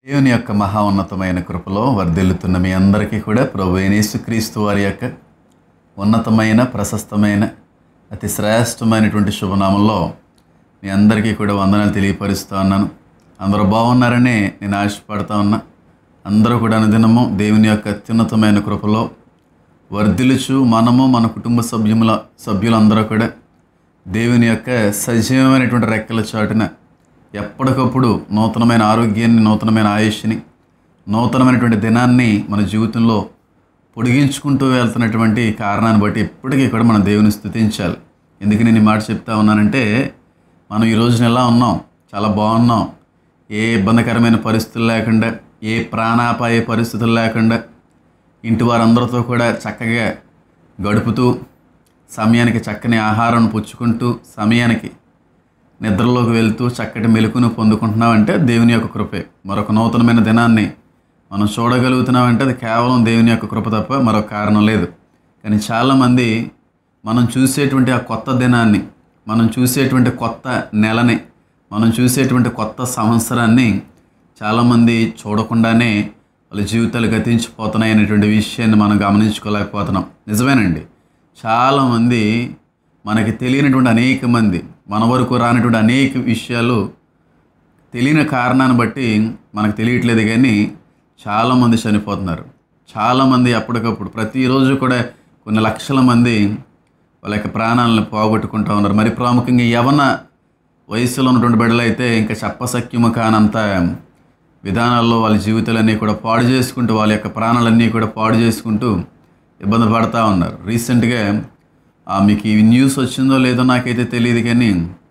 దేవుని యొక్క మహా ఉన్నతమైన కృపలో వర్ధిల్లుతున్న మీ అందరికీ కూడా ప్రభు యేసుక్రీస్తు వారి యొక్క ఉన్నతమైన ప్రశస్తమైన అతి శ్రేష్టమైనటువంటి శుభనామంలో మీ అందరికీ కూడా వందనాలు తెలియపరుస్తూ ఉన్నాను అందరూ బాగున్నారని నేను ఆశపడతా ఉన్నా అందరూ కూడా అనుదినము దేవుని యొక్క అత్యున్నతమైన కృపలో వర్ధిల్లుచు మనము మన కుటుంబ సభ్యుల సభ్యులందరూ కూడా దేవుని యొక్క సజీవమైనటువంటి రెక్కల చాటున ఎప్పటికప్పుడు నూతనమైన ఆరోగ్యాన్ని నూతనమైన ఆయుష్ని నూతనమైనటువంటి దినాన్ని మన జీవితంలో పొడిగించుకుంటూ వెళ్తున్నటువంటి కారణాన్ని బట్టి ఎప్పటికీ కూడా మనం దేవుని స్థుతించాలి ఎందుకు నేను ఈ మాట చెప్తా ఉన్నానంటే మనం ఈ రోజున ఎలా ఉన్నాం చాలా బాగున్నాం ఏ ఇబ్బందికరమైన పరిస్థితులు లేకుండా ఏ ప్రాణాపాయ పరిస్థితులు లేకుండా ఇంటి వారందరితో కూడా చక్కగా గడుపుతూ సమయానికి చక్కని ఆహారం పుచ్చుకుంటూ సమయానికి నిద్రలోకి వెళ్తూ చక్కటి మెలుకును పొందుకుంటున్నామంటే దేవుని యొక్క కృపే మరొక నూతనమైన దినాన్ని మనం చూడగలుగుతున్నామంటే అది కేవలం దేవుని యొక్క కృప తప్ప మరొక కారణం లేదు కానీ చాలామంది మనం చూసేటువంటి ఆ కొత్త దినాన్ని మనం చూసేటువంటి కొత్త నెలని మనం చూసేటువంటి కొత్త సంవత్సరాన్ని చాలామంది చూడకుండానే వాళ్ళ జీవితాలు గతించిపోతున్నాయి అనేటువంటి విషయాన్ని మనం గమనించుకోలేకపోతున్నాం నిజమేనండి చాలామంది మనకి తెలియనటువంటి అనేక మంది మన వరకు రానటువంటి అనేక విషయాలు తెలియని కారణాన్ని బట్టి మనకు తెలియట్లేదు కానీ చాలామంది చనిపోతున్నారు చాలామంది అప్పటికప్పుడు ప్రతిరోజు కూడా కొన్ని లక్షల మంది వాళ్ళ యొక్క ప్రాణాలను పోగొట్టుకుంటూ ఉన్నారు మరి ప్రాముఖ్యంగా యవన వయసులో ఉన్నటువంటి బిడ్డలు అయితే ఇంకా చెప్పసక్యము కానంత విధానాల్లో వాళ్ళ జీవితాలన్నీ కూడా పాడు చేసుకుంటూ వాళ్ళ యొక్క ప్రాణాలన్నీ కూడా పాడు చేసుకుంటూ ఇబ్బంది పడతా ఉన్నారు రీసెంట్గా ఆ, మీకు ఈ న్యూస్ వచ్చిందో లేదో నాకైతే తెలియదు కానీ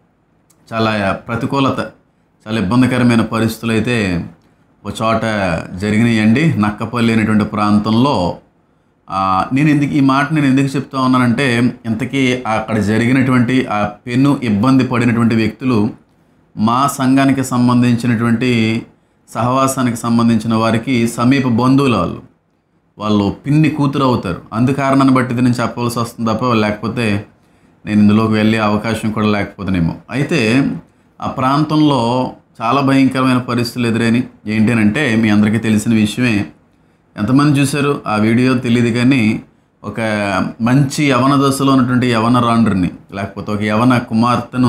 చాలా ప్రతికూలత చాలా ఇబ్బందికరమైన పరిస్థితులు అయితే ఒక చోట జరిగినాయండి నక్కపల్లి అనేటువంటి ప్రాంతంలో ఆ, నేను ఎందుకు ఈ మాట నేను ఎందుకు చెప్తా ఉన్నానంటే ఇంతకీ అక్కడ జరిగినటువంటి ఆ పెను ఇబ్బంది పడినటువంటి వ్యక్తులు మా సంఘానికి సంబంధించినటువంటి సహవాసానికి సంబంధించిన వారికి సమీప బంధువులు వాళ్ళు వాళ్ళు పిన్ని కూతురు అవుతారు అందుకారణాన్ని బట్టి ఇది నేను చెప్పవలసి వస్తుంది తప్ప లేకపోతే నేను ఇందులోకి వెళ్ళే అవకాశం కూడా లేకపోతేనేమో అయితే ఆ ప్రాంతంలో చాలా భయంకరమైన పరిస్థితులు ఎదురైనవి ఏంటి అని అంటే మీ అందరికీ తెలిసిన విషయమే ఎంతమంది చూశారు ఆ వీడియో తెలియదు కానీ ఒక మంచి యవన దశలో ఉన్నటువంటి యవన రాండ్రిని లేకపోతే ఒక యవన కుమార్తెను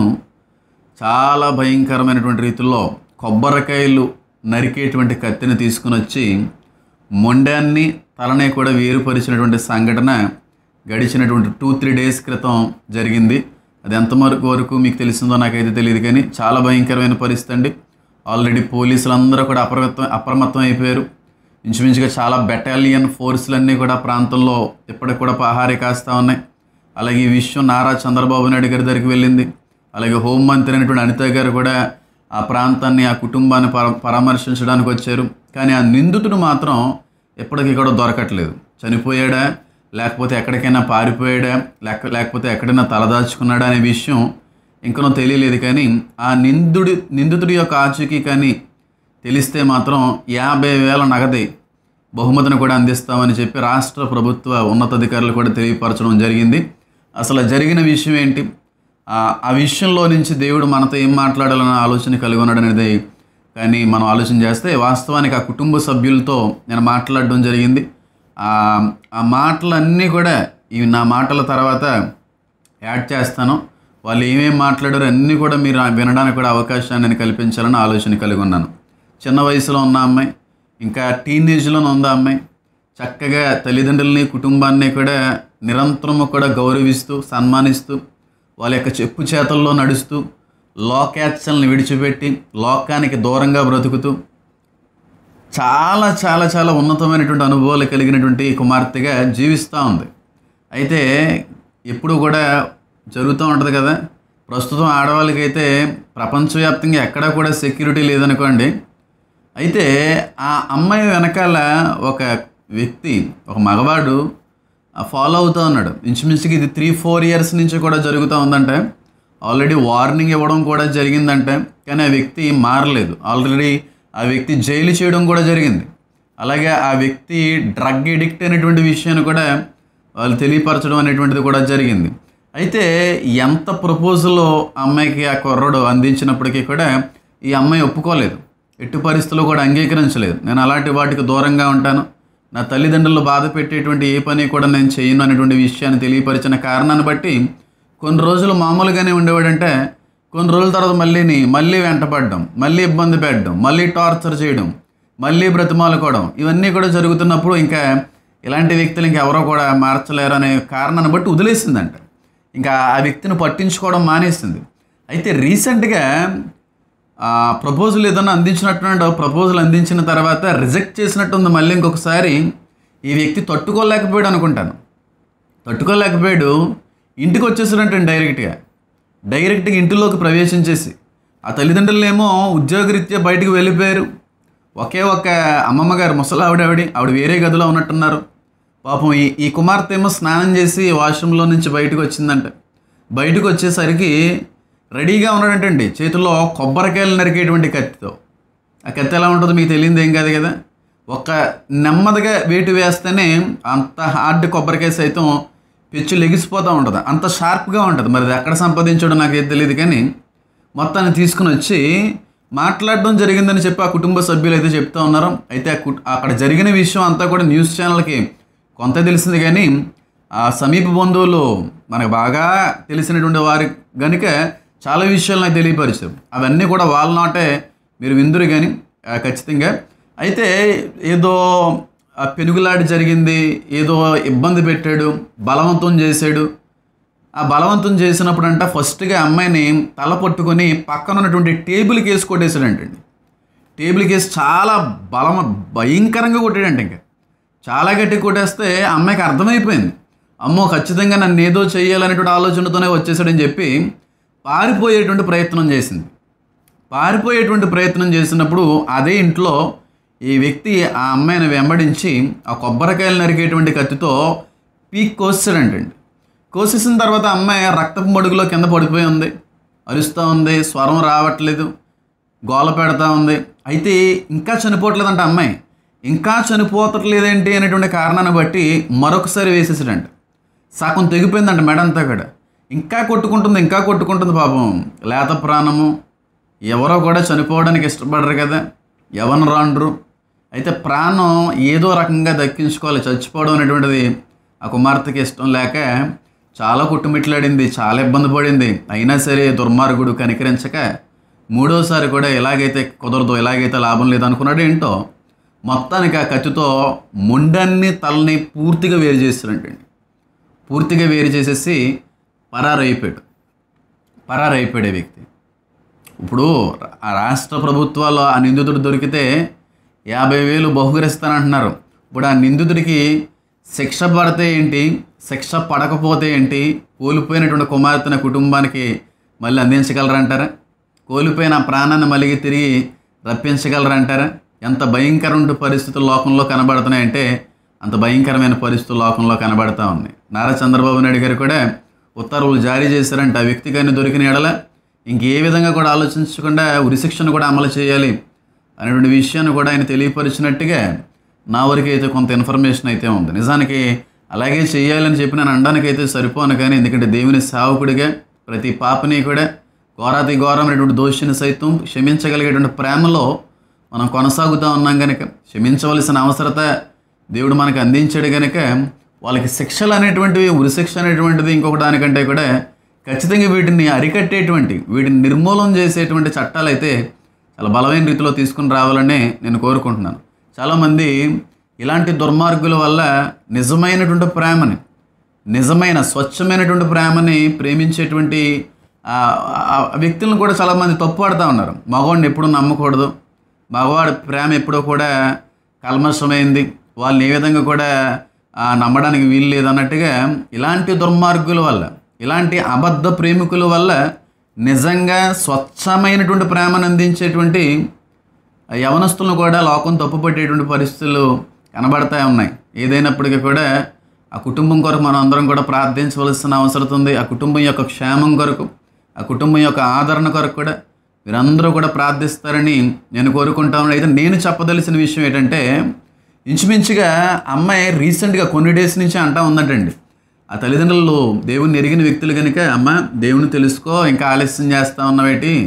చాలా భయంకరమైనటువంటి రీతిలో కొబ్బరికాయలు నరికేటువంటి కత్తిని తీసుకుని వచ్చి మొండాన్ని తలనే కూడా వేరుపరిచినటువంటి సంఘటన గడిచినటువంటి టూ త్రీ డేస్ క్రితం జరిగింది అది ఎంతవరకు వరకు మీకు తెలిసిందో నాకైతే తెలియదు కానీ చాలా భయంకరమైన పరిస్థితి అండి ఆల్రెడీ పోలీసులందరూ కూడా అప్రమత్తం అప్రమత్తం అయిపోయారు ఇంచుమించుగా చాలా బెటాలియన్ ఫోర్సులన్నీ కూడా ప్రాంతంలో ఇప్పటికి కూడా పహారీ కాస్తూ ఉన్నాయి అలాగే ఈ విషయం నారా చంద్రబాబు నాయుడు గారి దగ్గరికి వెళ్ళింది అలాగే హోంమంత్రి అయినటువంటి అనిత గారు కూడా ఆ ప్రాంతాన్ని ఆ కుటుంబాన్ని పర పరామర్శించడానికి వచ్చారు కానీ ఆ నిందితుడు మాత్రం ఎప్పటికీ కూడా దొరకట్లేదు చనిపోయాడా లేకపోతే ఎక్కడికైనా పారిపోయాడా లేక లేకపోతే ఎక్కడైనా తలదాచుకున్నాడా అనే విషయం ఇంకనో తెలియలేదు కానీ ఆ నిందుడి నిందితుడి యొక్క ఆచూకీ కానీ తెలిస్తే మాత్రం యాభై వేల నగదే బహుమతిని కూడా అందిస్తామని చెప్పి రాష్ట్ర ప్రభుత్వ ఉన్నతాధికారులు కూడా తెలియపరచడం జరిగింది అసలు జరిగిన విషయం ఏంటి ఆ- ఆ విషయంలో నుంచి దేవుడు మనతో ఏం మాట్లాడాలన్న ఆలోచన కలిగి ఉన్నాడు అనేది కానీ మనం ఆలోచన చేస్తే వాస్తవానికి ఆ కుటుంబ సభ్యులతో నేను మాట్లాడడం జరిగింది ఆ ఆ మాటలన్నీ కూడా ఇవి నా మాటల తర్వాత యాడ్ చేస్తాను వాళ్ళు ఏమేం మాట్లాడారో అన్నీ కూడా మీరు వినడానికి కూడా అవకాశాన్ని నేను కల్పించాలని ఆలోచన కలిగి ఉన్నాను చిన్న వయసులో ఉన్న అమ్మాయి ఇంకా టీనేజ్లోనే ఉంది ఆ అమ్మాయి చక్కగా తల్లిదండ్రులని కుటుంబాన్ని కూడా నిరంతరము కూడా గౌరవిస్తూ సన్మానిస్తూ వాళ్ళ యొక్క చెప్పు చేతల్లో నడుస్తూ లోకేచ్చల్ని విడిచిపెట్టి లోకానికి దూరంగా బ్రతుకుతూ చాలా చాలా చాలా ఉన్నతమైనటువంటి అనుభవాలు కలిగినటువంటి కుమార్తెగా జీవిస్తూ ఉంది అయితే ఎప్పుడు కూడా జరుగుతూ ఉంటుంది కదా ప్రస్తుతం ఆడవాళ్ళకైతే ప్రపంచవ్యాప్తంగా ఎక్కడా కూడా సెక్యూరిటీ లేదనుకోండి అయితే ఆ అమ్మాయి వెనకాల ఒక వ్యక్తి ఒక మగవాడు ఫాలో అవుతూ ఉన్నాడు ఇంచుమించుగా ఇది త్రీ ఫోర్ ఇయర్స్ నుంచి కూడా జరుగుతూ ఉందంటే ఆల్రెడీ వార్నింగ్ ఇవ్వడం కూడా జరిగిందంటే కానీ ఆ వ్యక్తి మారలేదు ఆల్రెడీ ఆ వ్యక్తి జైలు చేయడం కూడా జరిగింది అలాగే ఆ వ్యక్తి డ్రగ్ ఎడిక్ట్ అనేటువంటి విషయాన్ని కూడా వాళ్ళు తెలియపరచడం అనేటువంటిది కూడా జరిగింది అయితే ఎంత ప్రపోజల్ అమ్మాయికి ఆ కుర్రడు అందించినప్పటికీ కూడా ఈ అమ్మాయి ఒప్పుకోలేదు ఎట్టి పరిస్థితుల్లో కూడా అంగీకరించలేదు నేను అలాంటి వాటికి దూరంగా ఉంటాను నా తల్లిదండ్రులు బాధ పెట్టేటువంటి ఏ పని కూడా నేను చేయను అనేటువంటి విషయాన్ని తెలియపరిచిన కారణాన్ని బట్టి కొన్ని రోజులు మామూలుగానే ఉండేవాడంటే కొన్ని రోజుల తర్వాత మళ్ళీని మళ్ళీ వెంటపడడం మళ్ళీ ఇబ్బంది పెట్టడం మళ్ళీ టార్చర్ చేయడం మళ్ళీ బ్రతిమాలుకోవడం ఇవన్నీ కూడా జరుగుతున్నప్పుడు ఇంకా ఇలాంటి వ్యక్తులు ఇంకెవరో కూడా మార్చలేరు అనే కారణాన్ని బట్టి వదిలేసిందంట ఇంకా ఆ వ్యక్తిని పట్టించుకోవడం మానేసింది అయితే రీసెంట్గా ప్రపోజల్ ఏదైనా అందించినట్టు ప్రపోజల్ అందించిన తర్వాత రిజెక్ట్ చేసినట్టుంది మళ్ళీ ఇంకొకసారి ఈ వ్యక్తి తట్టుకోలేకపోయాడు అనుకుంటాను తట్టుకోలేకపోయాడు ఇంటికి వచ్చేసాడంటే డైరెక్ట్గా డైరెక్ట్గా ఇంటిలోకి ప్రవేశించేసి ఆ తల్లిదండ్రులేమో ఉద్యోగరీత్యా బయటికి వెళ్ళిపోయారు ఒకే ఒక్క అమ్మమ్మ గారు ముసలావిడ ఆవిడ ఆవిడ వేరే గదిలో ఉన్నట్టున్నారు పాపం ఈ ఈ కుమార్తె ఏమో స్నానం చేసి వాష్రూమ్లో నుంచి బయటకు వచ్చిందంట బయటకు వచ్చేసరికి రెడీగా ఉన్నాడంటండి చేతుల్లో కొబ్బరికాయలు నరికేటువంటి కత్తితో ఆ కత్తి ఎలా ఉంటుందో మీకు తెలియదు ఏం కాదు కదా ఒక నెమ్మదిగా వేటు వేస్తేనే అంత హార్డ్ కొబ్బరికాయ సైతం పెచ్చు లెగిసిపోతూ ఉంటుంది అంత షార్ప్గా ఉంటుంది మరి అది ఎక్కడ సంపాదించాడో నాకేం తెలియదు కానీ మొత్తాన్ని తీసుకుని వచ్చి మాట్లాడడం జరిగిందని చెప్పి ఆ కుటుంబ సభ్యులు అయితే చెప్తా ఉన్నారు అయితే ఆ కు- అక్కడ జరిగిన విషయం అంతా కూడా న్యూస్ ఛానల్కి కొంత తెలిసింది కానీ ఆ సమీప బంధువులు మనకు బాగా తెలిసినటువంటి వారి కనుక చాలా విషయాలు నాకు తెలియపరిచారు అవన్నీ కూడా వాళ్ళ నాటే మీరు విందురు కానీ ఆ, ఖచ్చితంగా అయితే ఏదో ఆ పెనుగులాడి జరిగింది ఏదో ఇబ్బంది పెట్టాడు బలవంతం చేశాడు ఆ బలవంతం చేసినప్పుడు అంట ఫస్ట్గా అమ్మాయిని తల పట్టుకొని పక్కన ఉన్నటువంటి టేబుల్కి వేసి కొట్టేశాడంటండి టేబుల్కి వేసి చాలా బలం భయంకరంగా కొట్టాడంట ఇంకా చాలా గట్టి కొట్టేస్తే ఆ అమ్మాయికి అర్థమైపోయింది అమ్మో ఖచ్చితంగా నన్ను ఏదో చేయాలనేటువంటి ఆలోచనతోనే వచ్చేసాడని చెప్పి పారిపోయేటువంటి ప్రయత్నం చేసింది పారిపోయేటువంటి ప్రయత్నం చేసినప్పుడు అదే ఇంట్లో ఈ వ్యక్తి ఆ అమ్మాయిని వెంబడించి ఆ కొబ్బరికాయలు నరికేటువంటి కత్తితో పీక్ కోసాడంటండి కోసేసిన తర్వాత ఆ అమ్మాయి రక్తపు మడుగులో కింద పడిపోయి ఉంది అరుస్తూ ఉంది స్వరం రావట్లేదు గోల పెడతా ఉంది అయితే ఇంకా చనిపోవట్లేదంట అమ్మాయి ఇంకా చనిపోతట్లేదేంటి అనేటువంటి కారణాన్ని బట్టి మరొకసారి వేసేసాడంట సగం తెగిపోయిందంట మెడంతా కూడా ఇంకా కొట్టుకుంటుంది ఇంకా కొట్టుకుంటుంది పాపం లేత ప్రాణము ఎవరో కూడా చనిపోవడానికి ఇష్టపడరు కదా ఎవరు రాండ్రు అయితే ప్రాణం ఏదో రకంగా దక్కించుకోవాలి చచ్చిపోవడం అనేటువంటిది ఆ కుమార్తెకి ఇష్టం లేక చాలా కుట్టుమిట్లాడింది చాలా ఇబ్బంది పడింది అయినా సరే దుర్మార్గుడు కనికరించక మూడోసారి కూడా ఎలాగైతే కుదరదు ఎలాగైతే లాభం లేదనుకున్నాడు ఏంటో మొత్తానికి ఆ కత్తితో ముండన్ని తలని పూర్తిగా వేరు చేస్తాడంటండి పూర్తిగా వేరు చేసేసి పరారైపోయాడు పరారైపోయాడు ఆ వ్యక్తి ఇప్పుడు ఆ రాష్ట్ర ప్రభుత్వాలు ఆ నిందితుడు దొరికితే యాభై వేలు బహుకరిస్తానంటున్నారు ఇప్పుడు ఆ నిందితుడికి శిక్ష పడితే ఏంటి శిక్ష పడకపోతే ఏంటి కోల్పోయినటువంటి కుమార్తెన కుటుంబానికి మళ్ళీ అందించగలరంటారా కోల్పోయిన ఆ ప్రాణాన్ని మళ్ళీ తిరిగి రప్పించగలరంటారా ఎంత భయంకరమైన పరిస్థితులు లోకంలో కనబడుతున్నాయంటే అంత భయంకరమైన పరిస్థితులు లోకంలో కనబడతా ఉన్నాయి నారా చంద్రబాబు నాయుడు గారు కూడా ఉత్తర్వులు జారీ చేశారంట ఆ వ్యక్తి కానీ దొరికిన ఎడల ఇంకే విధంగా కూడా ఆలోచించకుండా ఉరిశిక్షను కూడా అమలు చేయాలి అనేటువంటి విషయాన్ని కూడా ఆయన తెలియపరిచినట్టుగా నా వరకు అయితే కొంత ఇన్ఫర్మేషన్ అయితే ఉంది నిజానికి అలాగే చేయాలని చెప్పి నేను అనడానికైతే సరిపోను కానీ ఎందుకంటే దేవుని సేవకుడిగా ప్రతి పాపని కూడా ఘోరాతి ఘోరమైనటువంటి దోషిని సైతం క్షమించగలిగేటువంటి ప్రేమలో మనం కొనసాగుతూ ఉన్నాం కనుక క్షమించవలసిన అవసరత దేవుడు మనకు అందించాడు కనుక వాళ్ళకి శిక్షలు అనేటువంటివి ఉరిశిక్ష అనేటువంటిది ఇంకొక దానికంటే కూడా ఖచ్చితంగా వీటిని అరికట్టేటువంటి వీటిని నిర్మూలన చేసేటువంటి చట్టాలు అయితే చాలా బలమైన రీతిలో తీసుకుని రావాలని నేను కోరుకుంటున్నాను చాలామంది ఇలాంటి దుర్మార్గుల వల్ల నిజమైనటువంటి ప్రేమని నిజమైన స్వచ్ఛమైనటువంటి ప్రేమని ప్రేమించేటువంటి ఆ ఆ వ్యక్తులను కూడా చాలామంది తప్పుపడుతూ ఉన్నారు మగవాడిని ఎప్పుడు నమ్మకూడదు మగవాడి ప్రేమ ఎప్పుడూ కూడా కల్మషమైంది వాళ్ళని ఏ విధంగా కూడా ఆ, నమ్మడానికి వీలు లేదన్నట్టుగా ఇలాంటి దుర్మార్గుల వల్ల ఇలాంటి అబద్ధ ప్రేమికుల వల్ల నిజంగా స్వచ్ఛమైనటువంటి ప్రేమను అందించేటువంటి ఆ యవనస్తులను కూడా లోకం తప్పుపట్టేటువంటి పరిస్థితులు కనబడతా ఉన్నాయి ఏదైనప్పటికీ కూడా ఆ కుటుంబం కొరకు మనం అందరం కూడా ప్రార్థించవలసిన అవసరం ఉంది ఆ కుటుంబం యొక్క క్షేమం కొరకు ఆ కుటుంబం యొక్క ఆదరణ కొరకు కూడా మీరందరూ కూడా ప్రార్థిస్తారని నేను కోరుకుంటాను అయితే నేను చెప్పదలసిన విషయం ఏంటంటే ఇంచుమించుగా అమ్మాయి రీసెంట్గా కొన్ని డేస్ నుంచి అంటా ఉందంటండి ఆ తల్లిదండ్రులు దేవుని ఎరిగిన వ్యక్తులు కనుక అమ్మ దేవుని తెలుసుకో ఇంకా ఆలస్యం చేస్తా ఉన్నావేటి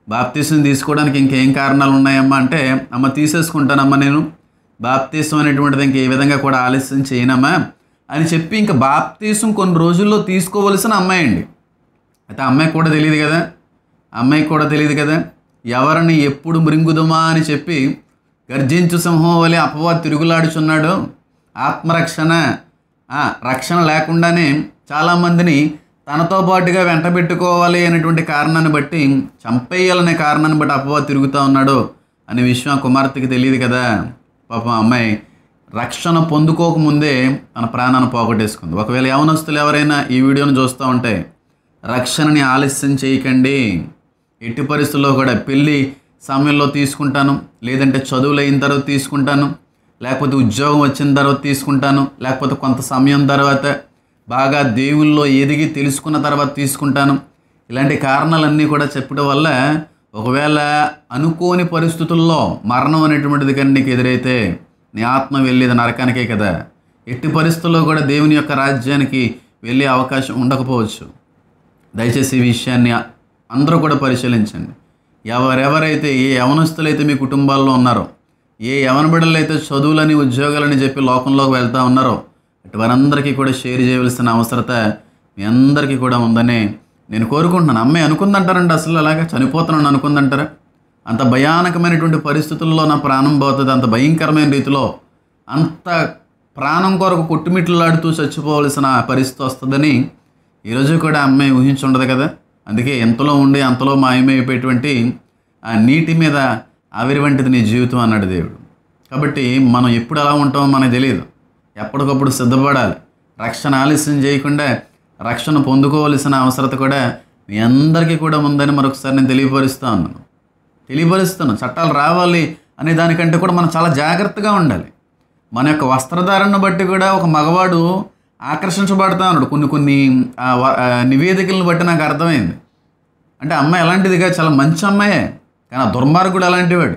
బాప్తీసం తీసుకోవడానికి ఇంకేం కారణాలు ఉన్నాయమ్మా అంటే అమ్మ తీసేసుకుంటానమ్మా నేను బాప్తీసం అనేటువంటిది ఇంక ఏ విధంగా కూడా ఆలస్యం చేయనమ్మా అని చెప్పి ఇంకా బాప్తీసం కొన్ని రోజుల్లో తీసుకోవలసిన అమ్మాయి అండి అయితే ఆ అమ్మాయికి కూడా తెలియదు కదా ఆ అమ్మాయికి కూడా తెలియదు కదా ఎవరిని ఎప్పుడు మృంగుదమా అని చెప్పి గర్జించు సింహం వలె అపవాది తిరుగులాడుచున్నాడు ఆత్మరక్షణ ఆ, రక్షణ లేకుండానే చాలామందిని తనతో పాటుగా వెంట పెట్టుకోవాలి అనేటువంటి కారణాన్ని బట్టి చంపేయాలనే కారణాన్ని బట్టి అపవాది తిరుగుతూ ఉన్నాడు అనే విషయం ఆ కుమార్తెకి తెలియదు కదా పాపం ఆ అమ్మాయి రక్షణ పొందుకోకముందే తన ప్రాణాన్ని పోగొట్టేసుకుంది ఒకవేళ యవనస్తులు ఎవరైనా ఈ వీడియోను చూస్తూ ఉంటే రక్షణని ఆలస్యం చేయకండి ఎట్టి పరిస్థితుల్లో కూడా పెళ్ళి సమయంలో తీసుకుంటాను లేదంటే చదువులు అయిన తర్వాత తీసుకుంటాను లేకపోతే ఉద్యోగం వచ్చిన తర్వాత తీసుకుంటాను లేకపోతే కొంత సమయం తర్వాత బాగా దేవుల్లో ఎదిగి తెలుసుకున్న తర్వాత తీసుకుంటాను ఇలాంటి కారణాలన్నీ కూడా చెప్పడం వల్ల ఒకవేళ అనుకోని పరిస్థితుల్లో మరణం అనేటువంటిది కానీ నీకు ఎదురైతే నీ ఆత్మ వెళ్ళేది నరకానికే కదా ఎట్టి పరిస్థితుల్లో కూడా దేవుని యొక్క రాజ్యానికి వెళ్ళే అవకాశం ఉండకపోవచ్చు దయచేసి ఈ విషయాన్ని అందరూ కూడా పరిశీలించండి ఎవరెవరైతే ఏ యవనస్తులైతే మీ కుటుంబాల్లో ఉన్నారో ఏ యవన బిడ్డలు అయితే చదువులని ఉద్యోగాలని చెప్పి లోకంలోకి వెళ్తూ ఉన్నారో అటు వారందరికీ కూడా షేర్ చేయవలసిన అవసరత మీ అందరికీ కూడా ఉందని నేను కోరుకుంటున్నాను అమ్మాయి అనుకుందంటారండి అసలు అలాగా చనిపోతున్నాను అనుకుందంటారా అంత భయానకమైనటువంటి పరిస్థితుల్లో నా ప్రాణం పోతుంది అంత భయంకరమైన రీతిలో అంత ప్రాణం కొరకు కొట్టుమిట్లాడుతూ చచ్చిపోవలసిన పరిస్థితి వస్తుందని ఈరోజు కూడా అమ్మాయి ఊహించుండదు కదా అందుకే ఎంతలో ఉండి అంతలో మాయమైపోయేటువంటి ఆ నీటి మీద ఆవిరి వంటిది నీ జీవితం అన్నాడు దేవుడు కాబట్టి మనం ఎప్పుడు ఎలా ఉంటామో మనకు తెలియదు ఎప్పటికప్పుడు సిద్ధపడాలి రక్షణ ఆలస్యం చేయకుండా రక్షణ పొందుకోవలసిన అవసరత కూడా మీ అందరికీ కూడా ఉందని మరొకసారి నేను తెలియపరుస్తూ ఉన్నాను తెలియపరుస్తాను చట్టాలు రావాలి అనే దానికంటే కూడా మనం చాలా జాగ్రత్తగా ఉండాలి మన యొక్క వస్త్రధారణను బట్టి కూడా ఒక మగవాడు ఆకర్షించబడతా ఉన్నాడు కొన్ని కొన్ని ఆ వ- ఆ నివేదికలను బట్టి నాకు అర్థమైంది అంటే అమ్మాయి ఎలాంటిదిగా చాలా మంచి అమ్మాయే కానీ ఆ దుర్మార్గుడు అలాంటి వాడు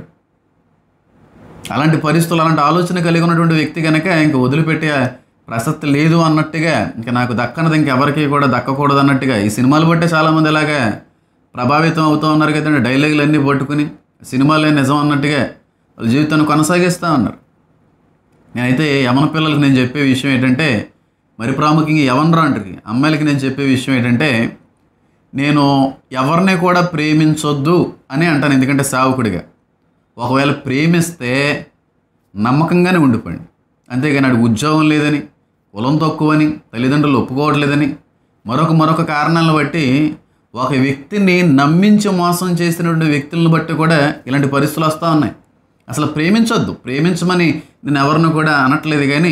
అలాంటి పరిస్థితులు అలాంటి ఆలోచన కలిగి ఉన్నటువంటి వ్యక్తి కనుక ఇంక వదిలిపెట్టే ప్రసక్తి లేదు అన్నట్టుగా ఇంకా నాకు దక్కనది ఇంకెవరికి కూడా దక్కకూడదు అన్నట్టుగా ఈ సినిమాలు బట్టే చాలామంది ఇలాగా ప్రభావితం అవుతూ ఉన్నారు కదండి డైలాగులు అన్నీ పట్టుకుని సినిమాలే నిజం అన్నట్టుగా వాళ్ళ జీవితాన్ని కొనసాగిస్తూ ఉన్నారు నేనైతే యమన పిల్లలకి నేను చెప్పే విషయం ఏంటంటే మరి ప్రాముఖ్యంగా యవనరా అంటారు అమ్మాయిలకి నేను చెప్పే విషయం ఏంటంటే నేను ఎవరిని కూడా ప్రేమించొద్దు అని అంటాను ఎందుకంటే సావుకుడిగా ఒకవేళ ప్రేమిస్తే నమ్మకంగానే ఉండిపోండి అంతేగాని ఆడికి ఉద్యోగం లేదని కులం తక్కువని తల్లిదండ్రులు ఒప్పుకోవట్లేదని మరొక మరొక కారణాలను బట్టి ఒక వ్యక్తిని నమ్మించి మోసం చేసినటువంటి వ్యక్తులను బట్టి కూడా ఇలాంటి పరిస్థితులు వస్తూ ఉన్నాయి అసలు ప్రేమించొద్దు ప్రేమించమని నేను ఎవరిని కూడా అనట్లేదు కానీ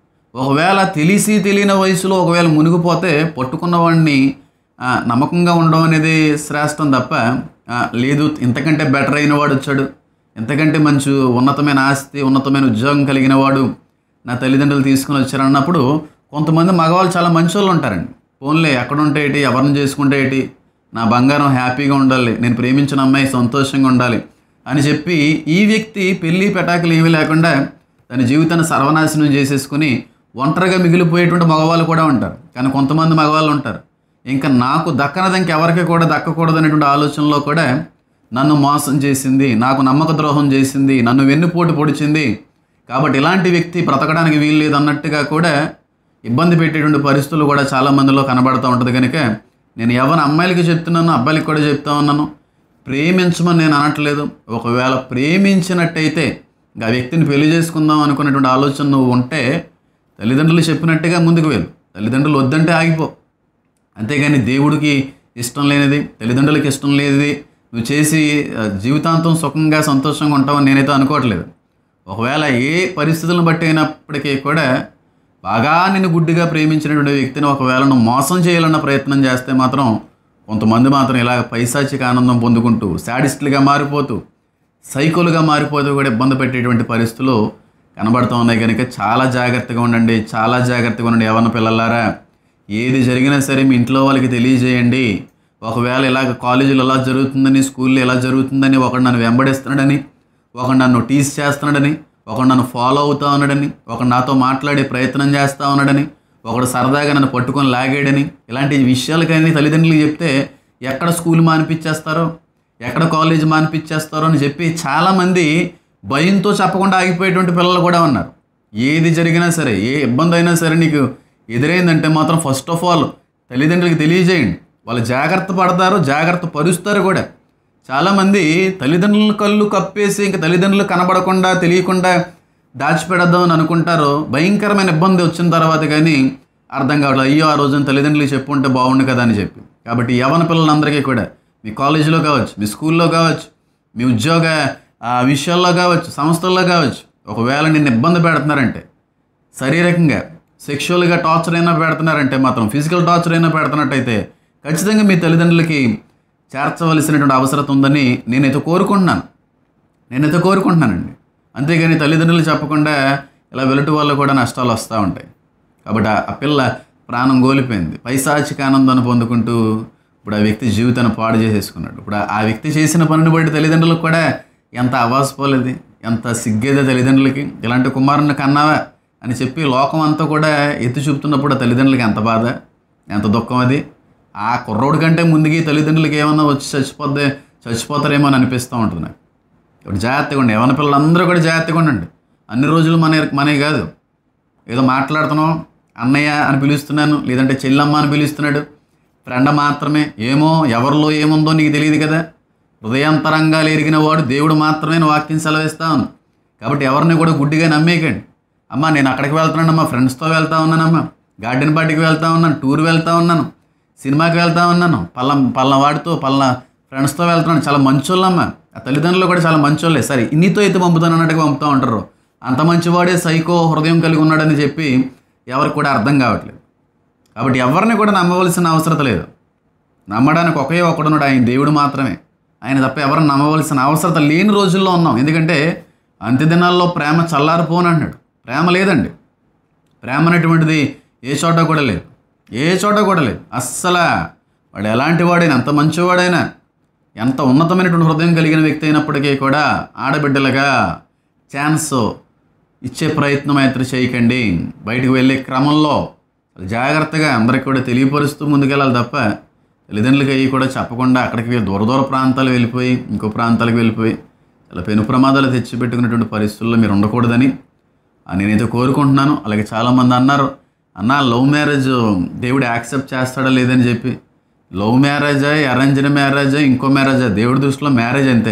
ఒకవేళ తెలిసి తెలియని వయసులో ఒకవేళ మునిగిపోతే పట్టుకున్న వాడిని ఆ, నమ్మకంగా ఉండడం అనేది శ్రేష్టం తప్ప ఆ, లేదు ఇంతకంటే బెటర్ అయిన వాడు వచ్చాడు ఇంతకంటే మంచి ఉన్నతమైన ఆస్తి ఉన్నతమైన ఉద్యోగం కలిగిన వాడు నా తల్లిదండ్రులు తీసుకుని వచ్చారు అన్నప్పుడు కొంతమంది మగవాళ్ళు చాలా మంచి వాళ్ళు ఉంటారండి ఫోన్లే ఎక్కడ ఉంటే ఏంటి ఎవరిని చేసుకుంటే ఏంటి నా బంగారం హ్యాపీగా ఉండాలి నేను ప్రేమించిన అమ్మాయి సంతోషంగా ఉండాలి అని చెప్పి ఈ వ్యక్తి పెళ్ళి పెటాకులు ఏమీ లేకుండా తన జీవితాన్ని సర్వనాశనం చేసేసుకుని ఒంటరిగా మిగిలిపోయేటువంటి మగవాళ్ళు కూడా ఉంటారు కానీ కొంతమంది మగవాళ్ళు ఉంటారు ఇంకా నాకు దక్కనది ఇంకెవరికి కూడా దక్కకూడదు అనేటువంటి ఆలోచనలో కూడా నన్ను మోసం చేసింది నాకు నమ్మక ద్రోహం చేసింది నన్ను వెన్నుపోటు పొడిచింది కాబట్టి ఇలాంటి వ్యక్తి బ్రతకడానికి వీలు లేదు అన్నట్టుగా కూడా ఇబ్బంది పెట్టేటువంటి పరిస్థితులు కూడా చాలా మందిలో కనబడుతూ ఉంటుంది కనుక నేను ఎవరి అమ్మాయిలకి చెప్తున్నాను అబ్బాయిలకి కూడా చెప్తా ఉన్నాను ప్రేమించమని నేను అనట్లేదు ఒకవేళ ప్రేమించినట్టయితే ఇంకా ఆ వ్యక్తిని పెళ్లి చేసుకుందాం అనుకునేటువంటి ఆలోచన నువ్వు ఉంటే తల్లిదండ్రులు చెప్పినట్టుగా ముందుకు వెళ్ళు తల్లిదండ్రులు వద్దంటే ఆగిపో అంతేగాని దేవుడికి ఇష్టం లేనిది తల్లిదండ్రులకి ఇష్టం లేనిది నువ్వు చేసి ఆ, జీవితాంతం సుఖంగా సంతోషంగా ఉంటావని నేనైతే అనుకోవట్లేదు ఒకవేళ ఏ పరిస్థితులను బట్టి అయినప్పటికీ కూడా బాగా నిన్ను గుడ్డిగా ప్రేమించినటువంటి వ్యక్తిని ఒకవేళ నువ్వు మోసం చేయాలన్న ప్రయత్నం చేస్తే మాత్రం కొంతమంది మాత్రం ఇలా పైశాచిక ఆనందం పొందుకుంటూ శాడిస్టులుగా మారిపోతూ సైకోలుగా మారిపోతూ కూడా ఇబ్బంది పెట్టేటువంటి పరిస్థితులు కనబడుతూ ఉన్నాయి కనుక చాలా జాగ్రత్తగా ఉండండి చాలా జాగ్రత్తగా ఉండండి ఎవరిన పిల్లలారా ఏది జరిగినా సరే మీ ఇంట్లో వాళ్ళకి తెలియజేయండి ఒకవేళ ఇలాగ కాలేజీలో ఎలా జరుగుతుందని స్కూల్లో ఎలా జరుగుతుందని ఒకడు నన్ను వెంబడిస్తున్నాడని ఒకడు నన్ను టీస్ చేస్తున్నాడని ఒకడు నన్ను ఫాలో అవుతా ఉన్నాడని ఒకడు నాతో మాట్లాడే ప్రయత్నం చేస్తూ ఉన్నాడని ఒకడు సరదాగా నన్ను పట్టుకొని లాగాడని ఇలాంటి విషయాలు కానీ తల్లిదండ్రులకు చెప్తే ఎక్కడ స్కూల్ మానిపించేస్తారో ఎక్కడ కాలేజ్ మానిపించేస్తారో అని చెప్పి చాలామంది భయంతో చెప్పకుండా ఆగిపోయేటువంటి పిల్లలు కూడా ఉన్నారు ఏది జరిగినా సరే ఏ ఇబ్బంది అయినా సరే నీకు ఎదురైందంటే మాత్రం ఫస్ట్ ఆఫ్ ఆల్ తల్లిదండ్రులకి తెలియజేయండి వాళ్ళు జాగ్రత్త పడతారు జాగ్రత్త పరుస్తారు కూడా చాలామంది తల్లిదండ్రుల కళ్ళు కప్పేసి ఇంకా తల్లిదండ్రులు కనబడకుండా తెలియకుండా దాచిపెడదామని అనుకుంటారు భయంకరమైన ఇబ్బంది వచ్చిన తర్వాత కానీ అర్థం కావట్లేదు అయ్యో ఆ రోజున తల్లిదండ్రులు చెప్పుంటే బాగుండు కదా అని చెప్పి కాబట్టి యవన పిల్లలందరికీ కూడా మీ కాలేజీలో కావచ్చు మీ స్కూల్లో కావచ్చు మీ ఉద్యోగ ఆ, విషయాల్లో కావచ్చు సంస్థల్లో కావచ్చు ఒకవేళ నిన్ను ఇబ్బంది పెడుతున్నారంటే శారీరకంగా సెక్షువల్గా టార్చర్ అయినా పెడుతున్నారంటే మాత్రం ఫిజికల్ టార్చర్ అయినా పెడుతున్నట్టయితే ఖచ్చితంగా మీ తల్లిదండ్రులకి చేర్చవలసినటువంటి అవసరం ఉందని నేనైతే కోరుకుంటున్నాను నేనైతే కోరుకుంటున్నానండి అంతేగాని తల్లిదండ్రులు చెప్పకుండా ఇలా వెలుటి వల్ల కూడా నష్టాలు వస్తూ ఉంటాయి కాబట్టి ఆ- ఆ పిల్ల ప్రాణం కోల్పోయింది పైశాచిక ఆనందాన్ని పొందుకుంటూ ఇప్పుడు ఆ వ్యక్తి జీవితాన్ని పాడు చేసేసుకున్నాడు ఇప్పుడు ఆ- ఆ వ్యక్తి చేసిన పనిని బట్టి తల్లిదండ్రులకు కూడా ఎంత అవాసపోలేదు ఎంత సిగ్గేదో తల్లిదండ్రులకి ఇలాంటి కుమారుని కన్నావా అని చెప్పి లోకం అంతా కూడా ఎత్తి చూపుతున్నప్పుడు ఆ తల్లిదండ్రులకి ఎంత బాధ ఎంత దుఃఖం అది ఆ కుర్రోడు కంటే ముందుకి తల్లిదండ్రులకి ఏమన్నా వచ్చి చచ్చిపోద్దే చచ్చిపోతారేమో అని అనిపిస్తూ ఉంటుంది నాకు ఇప్పుడు జాగ్రత్తగా ఉండి యవన పిల్లలందరూ కూడా జాగ్రత్తగా ఉండండి అన్ని రోజులు మన మనే కాదు ఏదో మాట్లాడుతున్నాం అన్నయ్య అని పిలుస్తున్నాను లేదంటే చెల్లమ్మ అని పిలుస్తున్నాడు ఫ్రెండ్ మాత్రమే ఏమో ఎవరిలో ఏముందో నీకు తెలియదు కదా హృదయాంతరంగాలు ఎరిగిన వాడు దేవుడు మాత్రమే అని వాక్యం సెలవిస్తాను కాబట్టి ఎవరిని కూడా గుడ్డిగా నమ్మేయకండి అమ్మా నేను అక్కడికి వెళ్తున్నానమ్మా ఫ్రెండ్స్తో వెళ్తా ఉన్నానమ్మా గార్డెన్ పార్టీకి వెళ్తా ఉన్నాను టూర్ వెళ్తా ఉన్నాను సినిమాకి వెళ్తా ఉన్నాను పల్ల పల్ల వాడితో పల్ల ఫ్రెండ్స్తో వెళ్తున్నాను చాలా మంచోళ్ళమ్మ ఆ తల్లిదండ్రులు కూడా చాలా మంచోళ్ళే సరే ఇన్నితో అయితే పంపుతాను అన్నట్టుగా పంపుతూ ఉంటారు అంత మంచివాడే సైకో హృదయం కలిగి ఉన్నాడని చెప్పి ఎవరికి కూడా అర్థం కావట్లేదు కాబట్టి ఎవరిని కూడా నమ్మవలసిన అవసరం లేదు నమ్మడానికి ఒకే ఒకడున్నాడు ఆయన దేవుడు మాత్రమే ఆయన తప్ప ఎవరిని నమ్మవలసిన అవసరం లేని రోజుల్లో ఉన్నాం ఎందుకంటే అంత్యదినాల్లో ప్రేమ చల్లారిపోను అన్నాడు ప్రేమ లేదండి ప్రేమ అనేటువంటిది ఏ చోట కూడా లేదు ఏ చోట కూడా లేదు అస్సలు వాడు ఎలాంటి వాడైనా ఎంత మంచివాడైనా ఎంత ఉన్నతమైనటువంటి హృదయం కలిగిన వ్యక్తి అయినప్పటికీ కూడా ఆడబిడ్డలుగా ఛాన్స్ ఇచ్చే ప్రయత్నం అయితే చేయకండి బయటకు వెళ్ళే క్రమంలో జాగ్రత్తగా అందరికి కూడా తెలియపరుస్తూ ముందుకెళ్ళాలి తప్ప తల్లిదండ్రులకి అవి కూడా చెప్పకుండా అక్కడికి వెళ్ళి దూర దూర ప్రాంతాలు వెళ్ళిపోయి ఇంకో ప్రాంతాలకు వెళ్ళిపోయి ఇలా పెను ప్రమాదాలు తెచ్చిపెట్టుకునేటువంటి పరిస్థితుల్లో మీరు ఉండకూడదని ఆ, నేనైతే కోరుకుంటున్నాను అలాగే చాలామంది అన్నారు అన్న లవ్ మ్యారేజ్ దేవుడు యాక్సెప్ట్ చేస్తాడా లేదని చెప్పి లవ్ మ్యారేజా అరేంజ్డ్ మ్యారేజా ఇంకో మ్యారేజా దేవుడి దృష్టిలో మ్యారేజ్ అంతే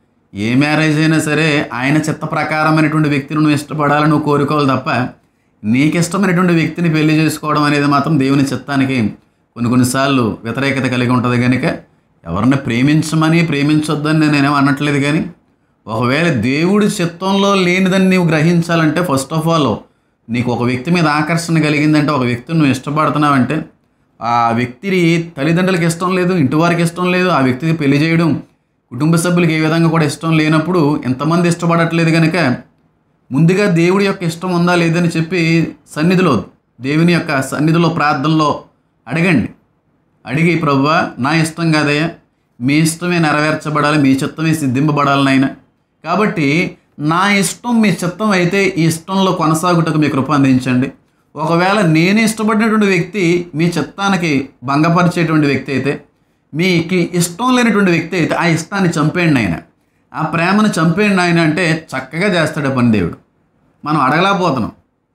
ఏ మ్యారేజ్ అయినా సరే ఆయన చిత్త ప్రకారమైనటువంటి వ్యక్తిని నువ్వు ఇష్టపడాలని నువ్వు కోరుకోవాలి తప్ప నీకు ఇష్టమైనటువంటి వ్యక్తిని పెళ్లి చేసుకోవడం అనేది మాత్రం దేవుని చిత్తానికి కొన్ని కొన్నిసార్లు వ్యతిరేకత కలిగి ఉంటుంది కనుక ఎవరిని ప్రేమించమని ప్రేమించొద్దని నేనేం అనట్లేదు కానీ ఒకవేళ దేవుడి చిత్తంలో లేనిదని నీవు గ్రహించాలంటే ఫస్ట్ ఆఫ్ ఆల్ నీకు ఒక వ్యక్తి మీద ఆకర్షణ కలిగిందంటే ఒక వ్యక్తిని నువ్వు ఇష్టపడుతున్నావంటే ఆ వ్యక్తిని తల్లిదండ్రులకి ఇష్టం లేదు ఇంటి వారికి ఇష్టం లేదు ఆ వ్యక్తికి పెళ్లి చేయడం కుటుంబ సభ్యులకి ఏ విధంగా కూడా ఇష్టం లేనప్పుడు ఎంతమంది ఇష్టపడట్లేదు కనుక ముందుగా దేవుడి యొక్క ఇష్టం ఉందా లేదని చెప్పి సన్నిధిలో దేవుని యొక్క సన్నిధిలో ప్రార్థనలో అడగండి అడిగి ప్రభువా నా ఇష్టం కాదయ్యా మీ ఇష్టమే నెరవేర్చబడాలి మీ చిత్తమే సిద్ధింపబడాలి నాయన కాబట్టి నా ఇష్టం మీ చిత్తం అయితే ఈ ఇష్టంలో కొనసాగుటకు మీ కృప అందించండి ఒకవేళ నేను ఇష్టపడినటువంటి వ్యక్తి మీ చిత్తానికి భంగపరిచేటువంటి వ్యక్తి అయితే మీకు ఇష్టం లేనటువంటి వ్యక్తి అయితే ఆ ఇష్టాన్ని చంపేయండి ఆయన ఆ ప్రేమను చంపేయండి ఆయన అంటే చక్కగా చేస్తాడు ఆ పని దేవుడు మనం అడగలేకపోతున్నాం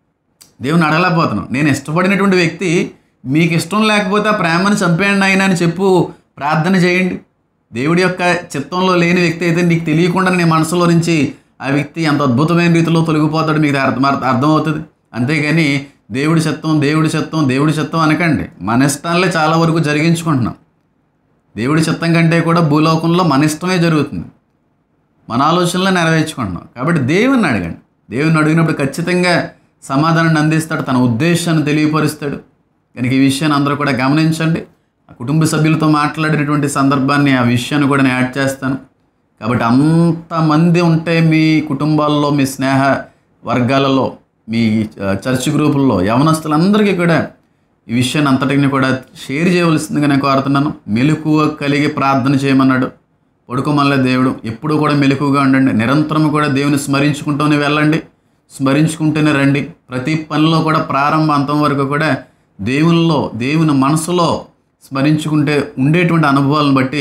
దేవుని అడగలేకపోతున్నాం నేను ఇష్టపడినటువంటి వ్యక్తి మీకు ఇష్టం లేకపోతే ఆ ప్రేమను చంపేయండి ఆయన అని చెప్పు ప్రార్థన చేయండి దేవుడి యొక్క చిత్తంలో లేని వ్యక్తి అయితే నీకు తెలియకుండా నీ మనసులో నుంచి ఆ వ్యక్తి ఎంత అద్భుతమైన రీతిలో తొలగిపోతాడు మీకు అర్థం అర్థమవుతుంది అంతేగాని దేవుడి చిత్తం దేవుడి చిత్తం దేవుడి చిత్తం అనకండి మన ఇష్టాలే చాలా వరకు జరిగించుకుంటున్నాం దేవుడి చిత్తం కంటే కూడా భూలోకంలో మన ఇష్టమే జరుగుతుంది మన ఆలోచనలో నెరవేర్చుకుంటున్నాం కాబట్టి దేవుని అడగండి దేవుని అడిగినప్పుడు ఖచ్చితంగా సమాధానాన్ని అందిస్తాడు తన ఉద్దేశాన్ని తెలియపరుస్తాడు కనుక ఈ విషయాన్ని అందరూ కూడా గమనించండి ఆ కుటుంబ సభ్యులతో మాట్లాడినటువంటి సందర్భాన్ని ఆ విషయాన్ని కూడా నేను యాడ్ చేస్తాను కాబట్టి అంతమంది ఉంటే మీ కుటుంబాల్లో మీ స్నేహ వర్గాలలో మీ ఆ, చర్చ్ గ్రూపుల్లో యవనస్తులందరికీ కూడా ఈ విషయాన్ని అంతటిని కూడా షేర్ చేయవలసిందిగా నేను కోరుతున్నాను మెలకువ కలిగి ప్రార్థన చేయమన్నాడు పడుకోమల్ల దేవుడు ఎప్పుడూ కూడా మెలకుగా ఉండండి నిరంతరం కూడా దేవుని స్మరించుకుంటూనే వెళ్ళండి స్మరించుకుంటూనే రండి ప్రతి పనిలో కూడా ప్రారంభ అంతం వరకు కూడా దేవునిలో దేవుని మనసులో స్మరించుకుంటే ఉండేటువంటి అనుభవాలను బట్టి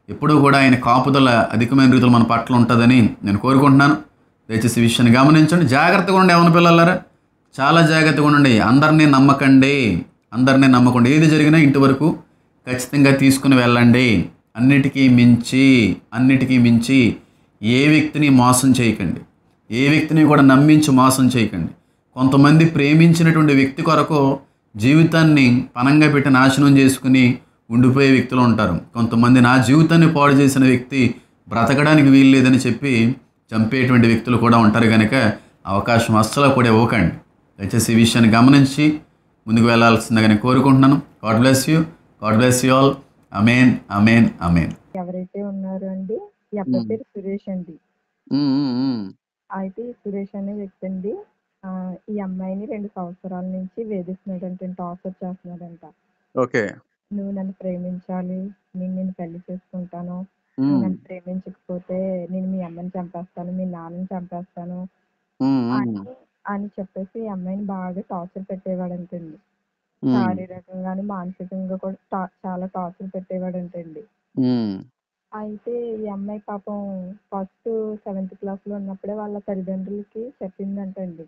ఎప్పుడూ కూడా ఆయన కాపుదల అధికమైన రీతిలో మన పట్ల ఉంటుందని నేను కోరుకుంటున్నాను దయచేసి ఈ విషయాన్ని గమనించండి జాగ్రత్తగా ఉండి ఏమన్నా పిల్లలారా చాలా జాగ్రత్తగా ఉండండి అందరినీ నమ్మకండి అందరినీ నమ్మకండి ఏది జరిగినా ఇంటి వరకు ఖచ్చితంగా తీసుకుని వెళ్ళండి అన్నిటికీ మించి అన్నిటికీ మించి ఏ వ్యక్తిని మోసం చేయకండి ఏ వ్యక్తిని కూడా నమ్మించి మోసం చేయకండి కొంతమంది ప్రేమించినటువంటి వ్యక్తి కొరకు జీవితాన్ని పనంగా పెట్టి నాశనం చేసుకుని ఉండిపోయే వ్యక్తులు ఉంటారు కొంతమంది నా జీవితాన్ని పాడు చేసిన వ్యక్తి బ్రతకడానికి వీల్లేదని చెప్పి చంపేటువంటి వ్యక్తులు కూడా ఉంటారు కనుక అవకాశం అస్సలు కూడా ఇవ్వకండి దయచేసి ఈ విషయాన్ని గమనించి ముందుకు వెళ్ళాల్సిందిగా కోరుకుంటున్నాను God bless you God bless you all amen amen amen ఎవరైతే ఉన్నారో అండి ఈ అబ్బాయి పేరు సురేష్ అండి అయితే ఈ సురేష్ అనే వ్యక్తి అండి ఆ, ఈ అమ్మాయిని రెండు సంవత్సరాల నుంచి వేధిస్తున్నాడంట టార్చర్ చేస్తున్నాడంట ఓకే నువ్వు నన్ను ప్రేమించాలి నేను నేను పెళ్లి చేసుకుంటాను నువ్వు నన్ను ప్రేమించకపోతే నేను మీ అమ్మని చంపేస్తాను మీ నాన్నని చంపేస్తాను అని అని చెప్పేసి ఈ అమ్మాయిని బాగా టార్చర్ పెట్టేవాడంటండి శారీరకంగాను మానసికంగా కూడా టా- చాలా టార్చర్ పెట్టేవాడంటండి అయితే ఈ అమ్మాయి పాపం ఫస్ట్ సెవెంత్ క్లాస్ లో ఉన్నప్పుడే వాళ్ళ తల్లిదండ్రులకి చెప్పిందంటండి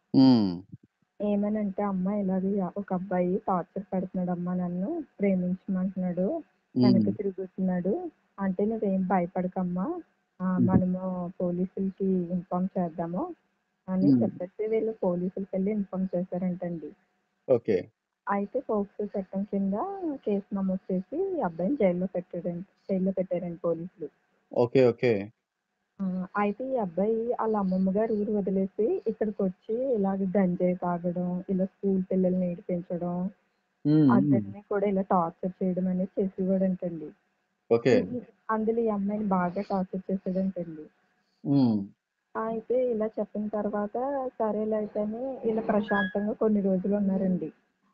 ఏమనంటే అమ్మ ఇలాగే ఒక అబ్బాయి టార్చర్ పెడుతున్నాడు అమ్మ నన్ను ప్రేమించమంటున్నాడు వెనక తిరుగుతున్నాడు అంటే నువ్వేం భయపడకమ్మా ఆ, మనము పోలీసులకి ఇన్ఫార్మ్ చేద్దాము అని మ్మ్. చెప్పేసి వీళ్ళు పోలీసులకి వెళ్ళి ఇన్ఫార్మ్ చేశారంటండి ఓకే అయితే పోక్సో చట్టం కింద కేసు నమోదు చేసి ఈ అబ్బాయిని జైల్లో పెట్టారండి జైల్లో పెట్టారండి పోలీసులు ఓకే ఓకే ఆ, అయితే ఈ అబ్బాయి వాళ్ళ అమ్మమ్మ గారు ఊరు వదిలేసి ఇక్కడికి వచ్చి ఇలాగ గంజాయి తాగడం ఇలా స్కూల్ పిల్లల్ని ఏడిపించడం అతన్ని కూడా ఇలా టార్చర్ చేయడం అనేది చేసేవాడంటండి ఓకే అందులో ఈ అమ్మాయిని బాగా టార్చర్ చేసేదంటండి అయితే ఇలా చెప్పిన తర్వాత సరేలే అయితేనే ఇలా ప్రశాంతంగా కొన్ని రోజులు ఉన్నారండి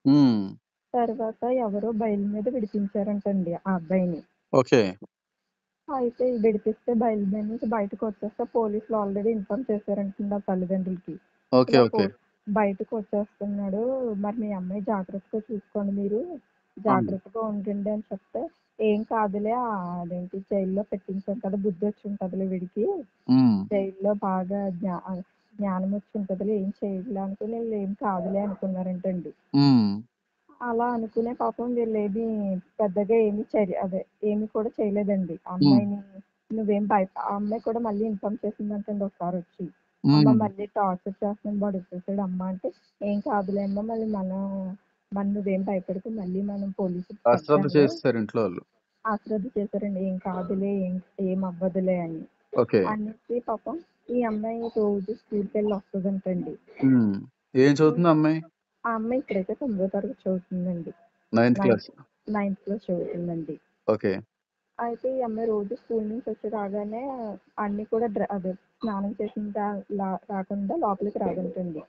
తర్వాత ఎవరో బయలు మీద విడిపించారంటండి ఆ అబ్బాయిని ఓకే అయితే విడిపిస్తే బయలు మీద నుంచి బయటకు వచ్చేస్తే పోలీసులు ఆల్రెడీ ఇన్ఫార్మ్ చేశారంటండి ఆ తల్లిదండ్రులకి ఓకే ఇలా ఓకే పో- బయటకు వచ్చేస్తున్నాడు మరి మీ అమ్మాయి జాగ్రత్తగా చూసుకోండి మీరు జాగ్రత్తగా ఉండండి అని చెప్తే ఏం కాదులే ఆ అదేంటి జైల్లో పెట్టించాం కదా బుద్ధి వచ్చి ఉంటదిలే వీడికి జైల్లో బాగా జ్ఞా జ్ఞానం వచ్చి ఉంటదిలే ఏం చేయలే అనుకుని వీళ్ళు ఏం కాదులే అనుకున్నారంటండి అలా అనుకునే పాపం వీళ్ళు ఏమి పెద్దగా ఏమి చర్య అదే ఏమి కూడా చేయలేదండి ఆ అమ్మాయిని నువ్వేం భయ ఆ అమ్మాయి కూడా మళ్ళీ ఇన్ఫార్మ్ చేసిందంటండి ఒకసారి వచ్చి అమ్మ మళ్ళీ టార్చర్ చేస్తున్నాను వాడు వచ్చేసాడు అమ్మ అంటే ఏం కాదులే అమ్మ మళ్ళీ మనం మన నువ్వేం భయపడకు మళ్ళీ మనం పోలీసు అశ్రద్ధ చేస్తారు ఇంట్లో వాళ్ళు అశ్రద్ధ చేశారండి ఏం కాదులే ఏం ఏం అవ్వదులే అని ఓకే అనేసి పాపం ఈ అమ్మాయి రోజు స్కూల్కి వెళ్ళి వస్తుందంటండి ఏం చదువుతుంది అమ్మాయి ఆ అమ్మాయి ఇప్పుడైతే తొమ్మిదో తరగతి చదువుతుందండి నైన్త్ క్లాస్ నైన్త్ క్లాస్ చదువుతుందండి ఓకే అయితే ఈ అమ్మాయి రోజు స్కూల్ నుంచి వచ్చి రాగానే అన్ని కూడా డ్ర- అదే స్నానం చేసిన రా- లా- రాకుండా లోపలికి రాదంటండి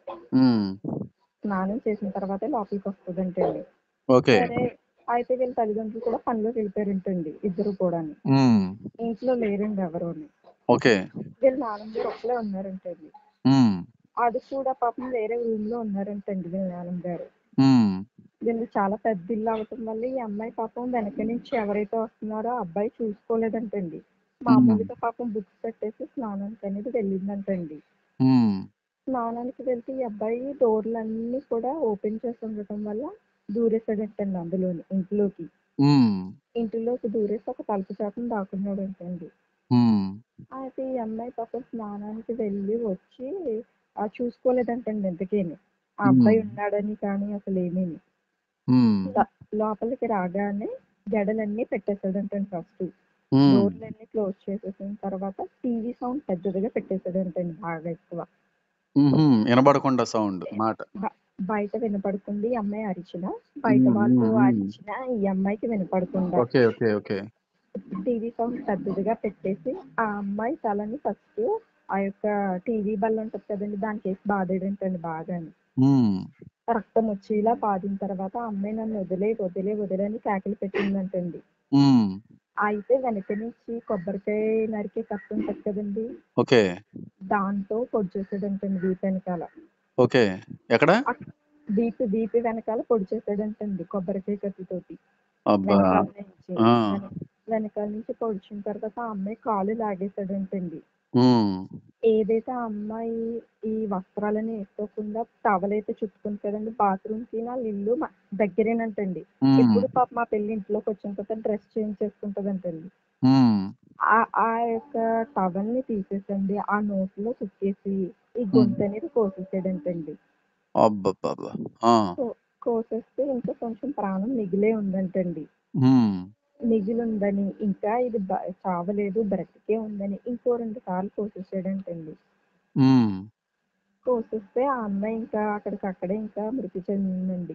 స్నానం చేసిన తర్వాతే లోపలికి వస్తుందంటండి ఓకే సరే అయితే వీళ్ళ తల్లిదండ్రులు కూడా పనిలోకి వెళ్ళిపోయారంటండి ఇద్దరు కూడా ఇంట్లో లేరండి ఎవరోని ఓకే వీళ్ళ నాన్నగారు ఒక్కలే ఉన్నారంటండి అది కూడా పాపం వేరే రూమ్ లో ఉన్నారంటండి వీళ్ళ నాన్నగారు వీళ్ళు చాలా పెద్ద ఇల్లు అవటం వల్ల ఈ అమ్మాయి పాపం వెనక నుంచి ఎవరైతే వస్తున్నారో ఆ అబ్బాయి చూసుకోలేదంటండి మామూలుగా పాపం బుక్స్ పెట్టేసి స్నానానికి అనేది వెళ్ళిందంటండి స్నానానికి వెళ్తే ఈ అబ్బాయి డోర్లన్నీ కూడా ఓపెన్ చేసి ఉండటం వల్ల దూరేసాడంటండి అందులోని ఇంట్లోకి ఇంటిలోకి దూరేసి ఒక తలుపు చాటును దాక్కున్నాడంటండి అయితే ఈ అమ్మాయి పాపం స్నానానికి వెళ్ళి వచ్చి ఆ చూసుకోలేదంటండి ఎందుకేని ఆ అబ్బాయి ఉన్నాడని కానీ అసలు ఏమీని లో- లోపలికి రాగానే జడలన్నీ పెట్టేశాడంటండి ఫస్ట్ డోర్లన్నీ క్లోజ్ చేసేసిన తర్వాత టీవీ సౌండ్ పెద్దదిగా పెట్టేశాడంటండి బాగా ఎక్కువ వినబడకుండా సౌండ్ మాట బ- బయట వినపడుతుంది ఈ అమ్మాయి అరిచిన బయట మ్మ్, వాళ్ళు మ్మ్, మ్మ్. అరిచిన ఈ అమ్మాయికి వినపడకుండా okay okay okay TV sound పెద్దదిగా పెట్టేసి ఆ అమ్మాయి తలని ఫస్ట్ ఆ యొక్క టీవీ బల్ల ఉంటది కదండి దానికి వేసి బాధేడంటండి బాగాని రక్తం వచ్చేలా బాధిన తర్వాత ఆ అమ్మాయి నన్ను వదిలే వదిలే వదిలే అని కేకలు పెట్టిందంటండి అయితే వెనక నుంచి కొబ్బరికాయ నరికే కత్తి ఉంటది కదండి ఓకే దాంతో పొడి చేసాడంటండి వీపు వెనకాల ఓకే ఎక్కడ వీపు వీపు వెనకాల పొడి చేసాడంటండి కొబ్బరికాయ కత్తితోటి అబ్బా వెనకాల నుంచి ఆ. వెన- వెనకాల నుంచి పొడిచిన తర్వాత ఆ అమ్మాయి కాలు లాగేశాడంటండి ఉమ్, ఏదైతే ఆ అమ్మాయి ఈ వస్త్రాలని వేసుకోకుండా టవలైతే చుట్టుకుంది కదండి బాత్రూమ్ కి నా ఇల్లు మ- దగ్గరేనంటండి ఉమ్, ఎప్పుడు పాప మా పెళ్లి ఇంట్లోకి వచ్చిన తర్వాత డ్రెస్ చేంజ్ చేసుకుంటదంటండి ఉమ్, ఆ ఆ యొక్క టవల్ ని తీసేసండి ఆ నోట్లో కుక్కేసి ఈ గొంతు అనేది కోసేసాడంటండి అబ్బబ్బబ్బా ఆ, కో- కోసేస్తే ఇంకా కొంచెం ప్రాణం మిగిలే ఉందంటండి ఉమ్, మిగిలి ఉందని ఇంకా ఇది బ- చావలేదు బ్రతికే ఉందని ఇంకో రెండు సార్లు కోసేసాడంటండి ఉమ్, కోసేస్తే ఆ అమ్మాయి ఇంకా అక్కడికక్కడే ఇంకా మృతి చెందిందండి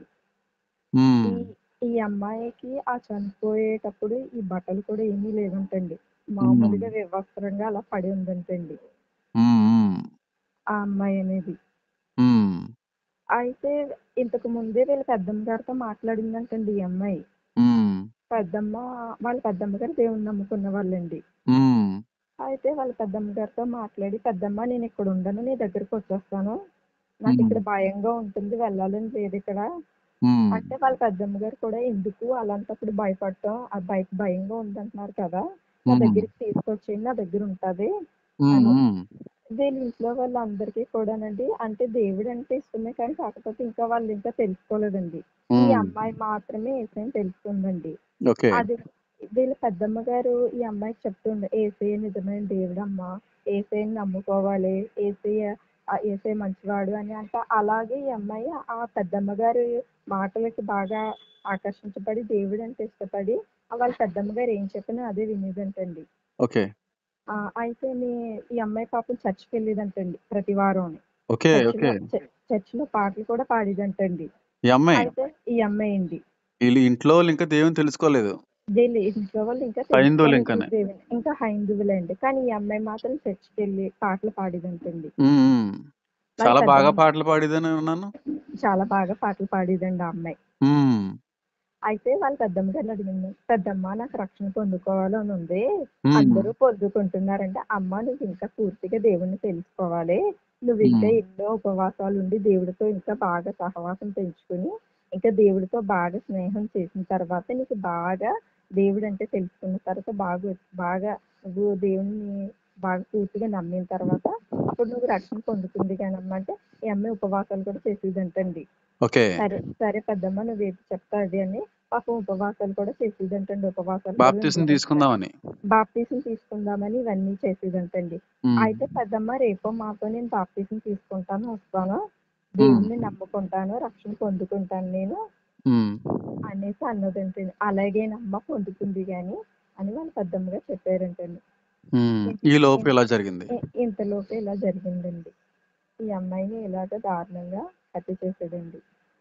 ఉమ్, ఈ ఈ అమ్మాయికి ఆ చనిపోయేటప్పుడు ఈ బట్టలు కూడా ఏమీ లేవంటండి మామూలుగా వివస్త్రంగా అలా పడి ఉందంటండి ఉమ్, ఉమ్, ఆ అమ్మాయి అనేది ఉమ్, అయితే ఇంతకు ముందే వీళ్ళ పెద్దమ్మ గారితో మాట్లాడిందంటండి ఈ అమ్మాయి ఉమ్, పెద్దమ్మ వాళ్ళ పెద్దమ్మ గారు దేవుని నమ్ముకున్న వాళ్ళండి ఉమ్, అయితే వాళ్ళ పెద్దమ్మ గారితో మాట్లాడి పెద్దమ్మ నేను ఇక్కడ ఉండను నీ దగ్గరికి వచ్చేస్తాను నాకు ఇక్కడ భయంగా ఉంటుంది వెళ్ళాలని లేదు ఇక్కడ ఉమ్, అంటే వాళ్ళ పెద్దమ్మ గారు కూడా ఎందుకు అలాంటప్పుడు భయపడటం ఆ భయ భయంగా ఉందంటున్నారు కదా నా మ్మ్. దగ్గరికి తీసుకొచ్చేయండి నా దగ్గర ఉంటది ఉమ్, ఉమ్, వీళ్ళ ఇంట్లో వాళ్ళందరికీ కూడానండి అంటే దేవుడు అంటే ఇష్టమే కానీ కాకపోతే ఇంకా వాళ్ళు ఇంకా తెలుసుకోలేదండి ఈ ఉమ్, అమ్మాయి మాత్రమే ఏసైని తెలుసుకుందండి ఓకే అది వీళ్ళ పెద్దమ్మ గారు ఈ అమ్మాయికి చెప్తుండే ఏసయ్య నిజమైన దేవుడమ్మా ఏసయ్యని నమ్ముకోవాలి ఏసయ్య ఆ ఏసయ్య మంచివాడు అని అంట అలాగే ఈ అమ్మాయి ఆ పెద్దమ్మ గారి మాటలకి బాగా ఆకర్షించబడి దేవుడు అంటే ఇష్టపడి ఆ వాళ్ళ పెద్దమ్మ గారు ఏం చెప్పినా అదే వినేదంటండి ఓకే ఆ, అయితే మీ ఈ అమ్మాయి పాపం చర్చికి వెళ్ళేదంటండి ప్రతి వారం ఓకే ఓకే చర్చిలో పాటలు కూడా పాడేదంటండి ఈ అమ్మాయి అయితే ఈ అమ్మాయి అండి వీళ్ళు ఇంట్లో వాళ్ళు ఇంకా దేవుని తెలుసుకోలేదు వీళ్ళు ఇంట్లో వాళ్ళు ఇంకా హైందువులు తెలుసుకోలేదు ఇంకానే. దేవుని. ఇంకా హైందువులే అండి కానీ ఈ అమ్మాయి మాత్రం చర్చికి వెళ్ళి పాటలు పాడేదంటండి ఉమ్, ఉమ్. వాళ్ళ చాలా బాగా పెద్దమ్మ- పాటలు పాడిదని విన్నాను చాలా బాగా పాటలు పాడేదండి ఆ అమ్మాయి ఉమ్, అయితే వాళ్ళ పెద్దమ్మ గారిని అడిగింది పెద్దమ్మ నాకు రక్షణ పొందుకోవాలని ఉంది ఉమ్, అందరూ పొందుకుంటున్నారంటే అమ్మ నువ్వు ఇంకా పూర్తిగా దేవుణ్ణి తెలుసుకోవాలి నువ్వు ఇంకా మ్మ్. ఎన్నో ఉపవాసాలు ఉండి దేవుడితో ఇంకా బాగా సహవాసం పెంచుకుని ఇంకా దేవుడితో బాగా స్నేహం చేసిన తర్వాత నీకు బాగా దేవుడు అంటే తెలుసుకున్న తర్వాత బాగా బాగా నువ్వు దేవుణ్ణి బాగా పూర్తిగా నమ్మిన తర్వాత అప్పుడు నువ్వు రక్షణ పొందుతుంది కానమ్మా అంటే ఈ అమ్మాయి ఉపవాసాలు కూడా చేసేదంటండి ఓకే సరే సరే పెద్దమ్మ నువ్వు ఏది చెప్తా అది అని పాపం ఉపవాసాలు కూడా చేసేదంటండి ఉపవాసాలు కూడా బాప్తీసం ఉండేదంట. తీసుకుందామని బాప్తీసం తీసుకుందామని ఇవన్నీ చేసేదంటండి ఉమ్, అయితే పెద్దమ్మ రేపో మాతో నేను బాప్తీసం తీసుకుంటాను వస్తాను దేవుణ్ణి నమ్ముకుంటాను రక్షణ పొందుకుంటాను నేను ఉమ్, అనేసి అన్నదంటండి అలాగేనమ్మ పొందుకుంది కానీ అని వాళ్ళ పెద్దమ్మగా చెప్పారంటండి ఉమ్. ఈ లోపు ఇలా జరిగింది ఇ- ఇంతలోపే ఇలా జరిగిందండి ఈ అమ్మాయిని ఇలాగ దారుణంగా హత్య చేసాడండి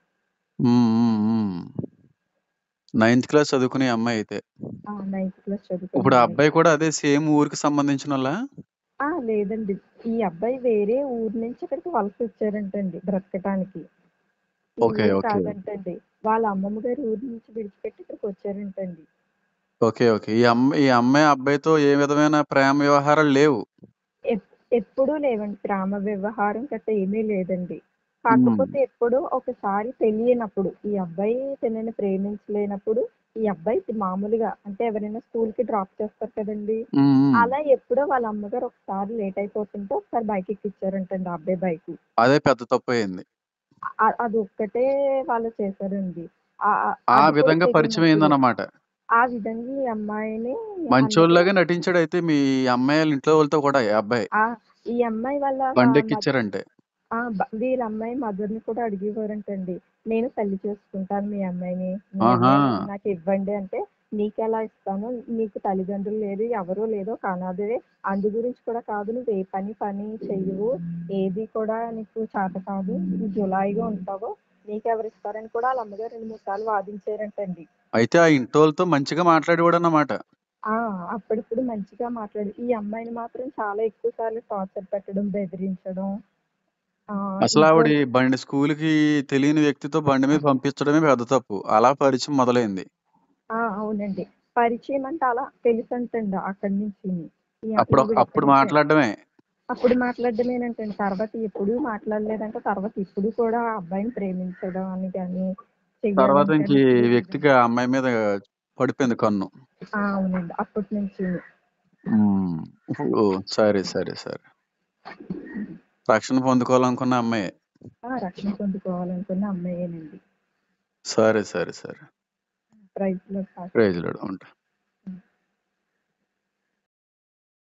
నైన్త్ క్లాస్ చదువుకునే అమ్మాయి అయితే ఆ నైన్త్ క్లాస్ చదువుకునే ఇప్పుడు ఆ అమ్మాయి. అబ్బాయి కూడా అదే సేమ్ ఊరికి సంబంధించిన వాళ్ళ ఆ లేదండి ఈ అబ్బాయి వేరే ఊరు నుంచి ఇక్కడికి వలస వచ్చారంటండి బ్రతకటానికి ఈ ఓకే, ఊరు ఓకే. కాదంటండి వాళ్ళ అమ్మమ్మ గారి ఊరు నుంచి విడిచిపెట్టి ఇక్కడికి వచ్చారంటండి ఓకే ఓకే ఈ అమ్మాయి ఈ అమ్మాయి అబ్బాయితో ఏ విధమైన ప్రేమ వ్యవహారాలు లేవు ఎప్- ఎప్పుడూ లేవండి ప్రేమ వ్యవహారం గట్ట ఏమీ లేదండి కాకపోతే ఎప్పుడో ఒకసారి తెలియనప్పుడు ఈ అబ్బాయి తనని ప్రేమించలేనప్పుడు ఈ అబ్బాయి మామూలుగా అంటే ఎవరైనా స్కూల్ కి డ్రాప్ చేస్తారు కదండి ఉమ్, ఉమ్. అలా ఎప్పుడో వాళ్ళ అమ్మగారు ఒకసారి లేట్ అయిపోతుంటే ఒకసారి బైక్ ఎక్కిచ్చారంటండి ఆ అబ్బాయి బైక్ అదే పెద్ద తప్పు అయింది ఆ- అది ఒక్కటే వాళ్ళు చేశారండి ఆ- ఆ- ఆ అది కూడా విధంగా పరిచయం తెలియనప్పుడు అయిందన్నమాట ఆ విధంగా ఈ అమ్మాయిని మంచోళ్ళగా నటించాడు అయితే మీ అమ్మాయి వాళ్ళ ఇంట్లో వాళ్ళతో కూడా ఈ అబ్బాయి ఆ ఈ అమ్మాయి వాళ్ళ బండి మదర్- ఎక్కిచ్చారంటే ఆ బ- వీళ్ళ అమ్మాయి మదర్ ని కూడా అడిగేవారంటండి నేను తల్లి చేసుకుంటాను మీ అమ్మాయిని మీ ఆహా. అమ్మాయిని నాకు ఇవ్వండి అంటే నీకెలా ఇస్తాను నీకు తల్లిదండ్రులు లేదు ఎవరూ లేదో కానాదే అందు గురించి కూడా కాదు నువ్వు ఏ పని పని చెయ్యవు ఏది కూడా నీకు చేత కాదు నువ్వు జులాయిగా ఉంటావు నీకెవరు ఇస్తారని కూడా వాళ్ళ అమ్మగారు రెండు మూడు సార్లు వాదించారంటండి అయితే ఆ ఇంటి వాళ్ళతో మంచిగా మాట్లాడేవాడు అన్నమాట ఆ అప్పుడప్పుడు మంచిగా మాట్లాడి ఈ అమ్మాయిని మాత్రం చాలా ఎక్కువ సార్లు టార్చర్ పెట్టడం బెదిరించడం ఆ, అసలు ఇంకో- ఆవిడ బండి స్కూల్ కి తెలియని వ్యక్తితో బండి మీద పంపించడమే పెద్ద తప్పు అలా పరిచయం మొదలైంది ఆ, అవునండి పరిచయం అంటే అలా తెలుసంటండి అక్కడి నుంచి ఈ- అప్పుడు ఈవిడ అప్పుడు ఎక్కడి నుంచి- మాట్లాడడమే అప్పుడు మాట్లాడడమేనంటండి తర్వాత ఎప్పుడు మాట్లాడలేదంటే తర్వాత ఇప్పుడు కూడా ఆ అబ్బాయిని ప్రేమించడం అని కానీ తర్వాత ఇంక ఈ వ్యక్తికి ఆ అమ్మాయి మీద పడిపోయింది కన్ను ఆ, అవునండి అప్పటి నుంచి ఉమ్. ఇప్పుడు సరే సరే సరే రక్షణ పొందుకోవాలనుకున్న అమ్మాయి ఆ, రక్షణ పొందుకోవాలనుకున్న అమ్మాయేనండి సరే సరే సరే ప్రైజ్ లో ప్రైజ్ ఉంటా